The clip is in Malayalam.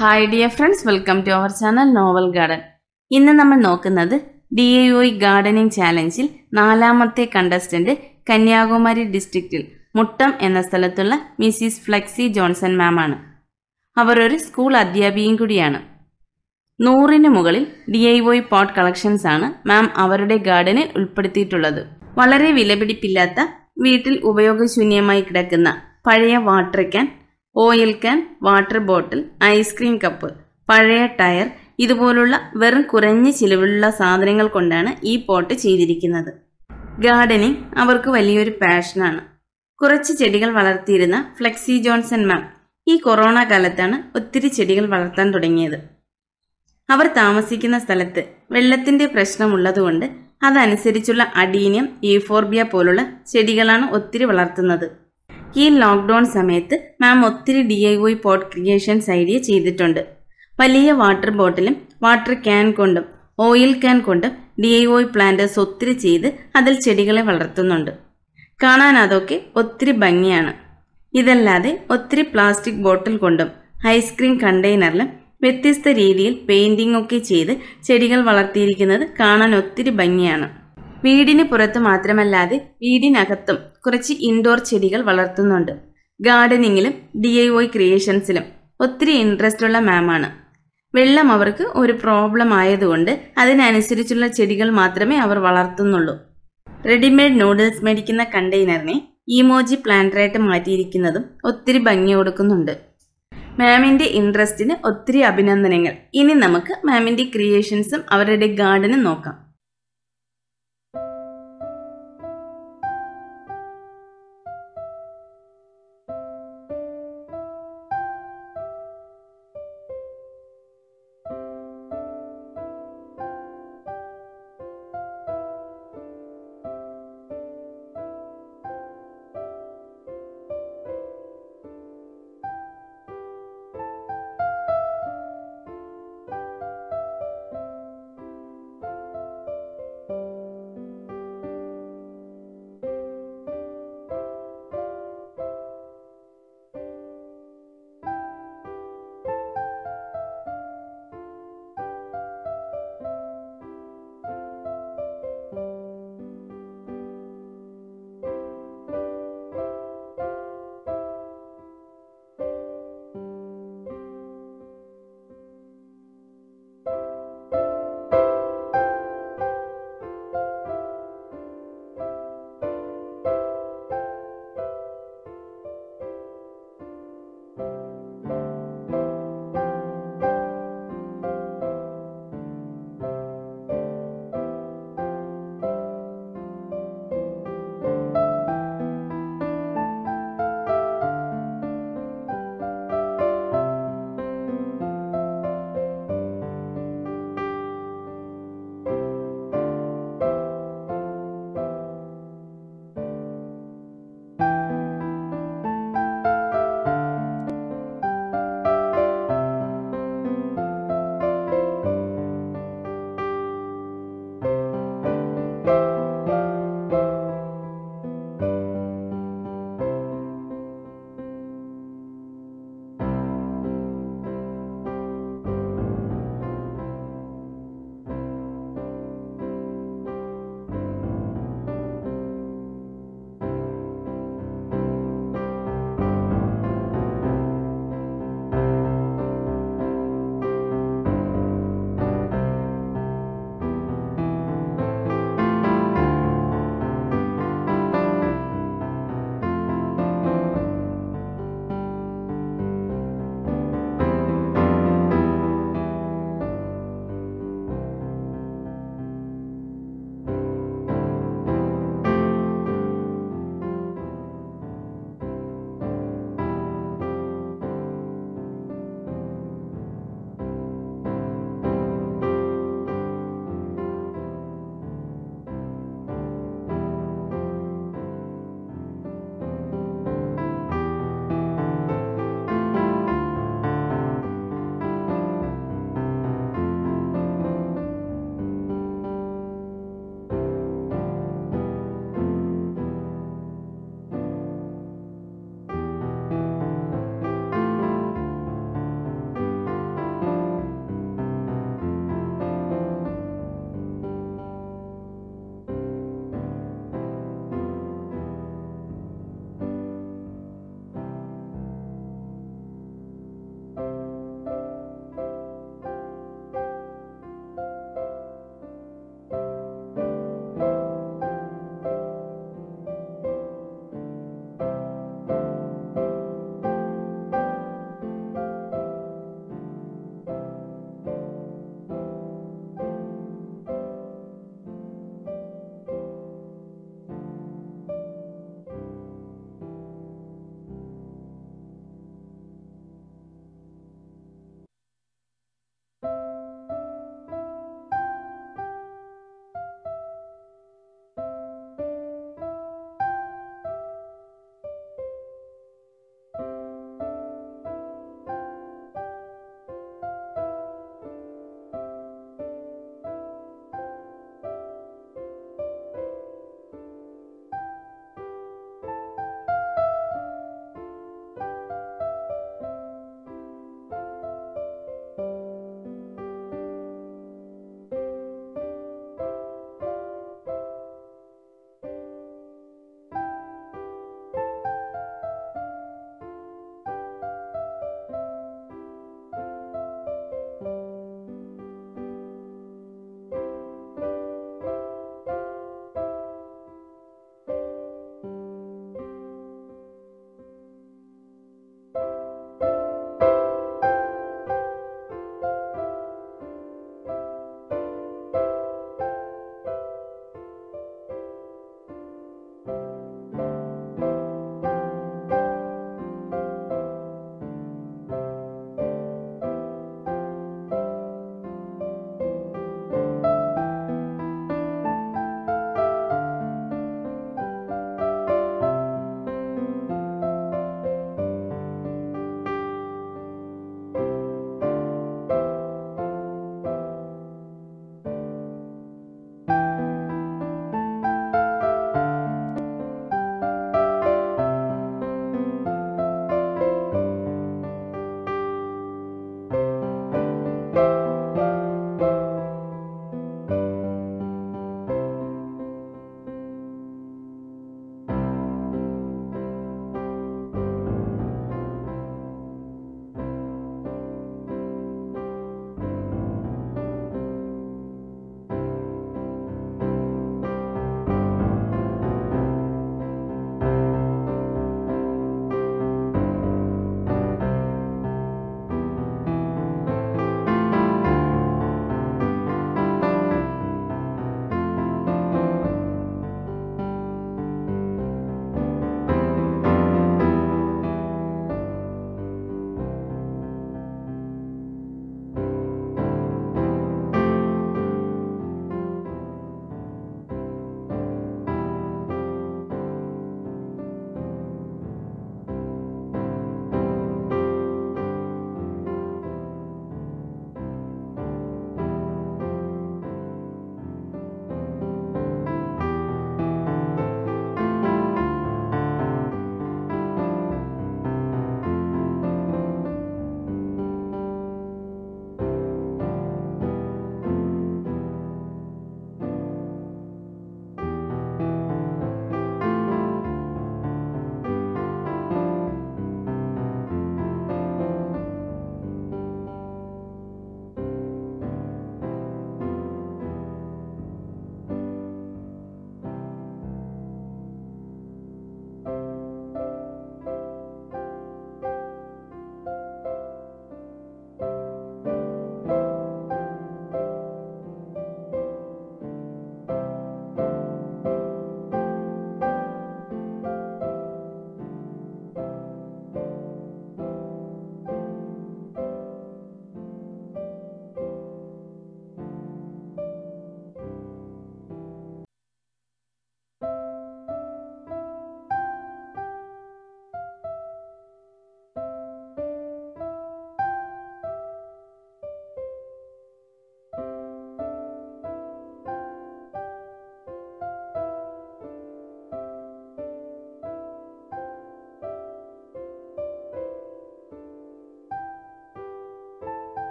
hi dear friends welcome to our channel novel garden ഇന്ന് നമ്മൾ നോക്കുന്നത് ഡി ഐ ഒ ഗാർഡനിങ് ചാലഞ്ചിൽ നാലാമത്തെ കണ്ടസ്റ്റന്റ് കന്യാകുമാരി ഡിസ്ട്രിക്റ്റിൽ മുട്ടം എന്ന സ്ഥലത്തുള്ള മിസ്സിസ് ഫ്ലെക്സി ജോൺസൺ മാം ആണ് അവർ ഒരു സ്കൂൾ അധ്യാപികയും കൂടിയാണ് നൂറിന് മുകളിൽ D I O pot collections ആണ് മാം അവരുടെ ഗാർഡനിൽ ഉൾപ്പെടുത്തിയിട്ടുള്ളത് വളരെ വിലപിടിപ്പില്ലാത്ത വീട്ടിൽ ഉപയോഗശൂന്യമായി കിടക്കുന്ന പഴയ water can oil can water bottle ice cream cup പഴയ ടയർ ഇതുപോലുള്ള വെറും കുറഞ്ഞ ചിലവിലുള്ള സാധനങ്ങൾ കൊണ്ടാണ് ഈ പോട്ട് ചെയ്തിരിക്കുന്നത് ഗാർഡനിങ് അവർക്ക് വലിയൊരു പാഷനാണ് കുറച്ച് ചെടികൾ വളർത്തിയിരുന്ന ഫ്ലെക്സി ജോൺസൺ മാം ഈ കൊറോണ കാലത്താണ് ഒത്തിരി ചെടികൾ വളർത്താൻ തുടങ്ങിയത് അവർ താമസിക്കുന്ന സ്ഥലത്ത് വെള്ളത്തിന്റെ പ്രശ്നമുള്ളതുകൊണ്ട് അതനുസരിച്ചുള്ള അഡീനിയം ഈഫോർബിയ പോലുള്ള ചെടികളാണ് ഒത്തിരി വളർത്തുന്നത് ഈ ലോക്ക്ഡൌൺ സമയത്ത് മാം ഒത്തിരി D I Y pot creations idea ചെയ്തിട്ടുണ്ട് വലിയ വാട്ടർ ബോട്ടിലും വാട്ടർ ക്യാൻ കൊണ്ടും ഓയിൽ ക്യാൻ കൊണ്ടും ഡി ഐ വൈ പ്ലാന്റേഴ്സ് ഒത്തിരി ചെയ്ത് അതിൽ ചെടികളെ വളർത്തുന്നുണ്ട് കാണാൻ അതൊക്കെ ഒത്തിരി ഭംഗിയാണ് ഇതല്ലാതെ ഒത്തിരി പ്ലാസ്റ്റിക് ബോട്ടിൽ കൊണ്ടും ഐസ്ക്രീം കണ്ടെയ്നറിലും വ്യത്യസ്ത രീതിയിൽ പെയിന്റിംഗ് ഒക്കെ ചെയ്ത് ചെടികൾ വളർത്തിയിരിക്കുന്നത് കാണാൻ ഒത്തിരി ഭംഗിയാണ് വീടിന് പുറത്ത് മാത്രമല്ലാതെ വീടിനകത്തും കുറച്ച് ഇൻഡോർ ചെടികൾ വളർത്തുന്നുണ്ട് ഗാർഡനിങ്ങിലും ഡി ഐ വൈ ക്രിയേഷൻസിലും ഒത്തിരി ഇൻട്രസ്റ്റ് ഉള്ള മാമാണ് വെള്ളം അവർക്ക് ഒരു പ്രോബ്ലം ആയതുകൊണ്ട് അതിനനുസരിച്ചുള്ള ചെടികൾ മാത്രമേ അവർ വളർത്തുന്നുള്ളൂ റെഡിമെയ്ഡ് നൂഡിൽസ് മേടിക്കുന്ന കണ്ടെയ്നറിനെ ഇമോജി പ്ലാന്ററായിട്ട് മാറ്റിയിരിക്കുന്നതും ഒത്തിരി ഭംഗി കൊടുക്കുന്നുണ്ട് മാമിന്റെ ഇൻട്രസ്റ്റിന് ഒത്തിരി അഭിനന്ദനങ്ങൾ ഇനി നമുക്ക് മാമിന്റെ ക്രിയേഷൻസും അവരുടെ ഗാർഡനും നോക്കാം